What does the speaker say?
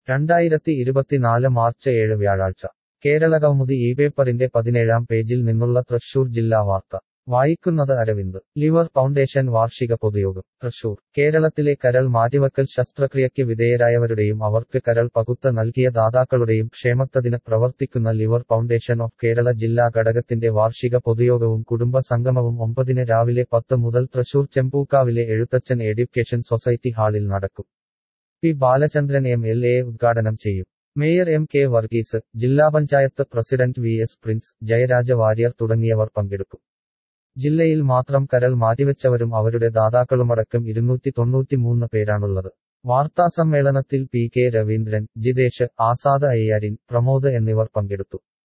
രണ്ടായിരത്തി ഇരുപത്തിനാല് മാർച്ച് ഏഴ് വ്യാഴാഴ്ച കേരളകൗമുദി ഈ പേപ്പറിന്റെ പതിനേഴാം പേജിൽ നിന്നുള്ള തൃശൂർ ജില്ലാ വാർത്ത വായിക്കുന്നത് അരവിന്ദ് ലിവർ ഫൗണ്ടേഷൻ വാർഷിക പൊതുയോഗം തൃശൂർ കേരളത്തിലെ കരൾ മാറ്റിവക്കൽ ശസ്ത്രക്രിയയ്ക്ക് വിധേയരായവരുടെയും അവർക്ക് കരൾ പകുത്ത നൽകിയ ദാതാക്കളുടെയും ക്ഷേമത്തതിന് പ്രവർത്തിക്കുന്ന ലിവർ ഫൗണ്ടേഷൻ ഓഫ് കേരള ജില്ലാ ഘടകത്തിന്റെ വാർഷിക പൊതുയോഗവും കുടുംബ സംഗമവും ഒമ്പതിന് രാവിലെ പത്ത് മുതൽ തൃശൂർ ചെമ്പൂക്കാവിലെ എഴുത്തച്ഛൻ എഡ്യൂക്കേഷൻ സൊസൈറ്റി ഹാളിൽ നടക്കും P Balachandran M L A ഉദ്ഘാടനം ചെയ്യും മേയർ എം കെ വർഗീസ് ജില്ലാ panchayat president V S Prince Jayaraja Warrier തുടങ്ങിയവർ പങ്കെടുക്കും ജില്ലയിൽ മാത്രം കരൾ മാറ്റിവെച്ചവരും അവരുടെ ദാതാക്കളുമടക്കം ഇരുന്നൂറ്റി തൊണ്ണൂറ്റിമൂന്ന് പേരാണുള്ളത് വാർത്താസമ്മേളനത്തിൽ പി കെ രവീന്ദ്രൻ ജിതേഷ് ആസാദ് അയ്യാരിൻ പ്രമോദ് എന്നിവർ പങ്കെടുത്തു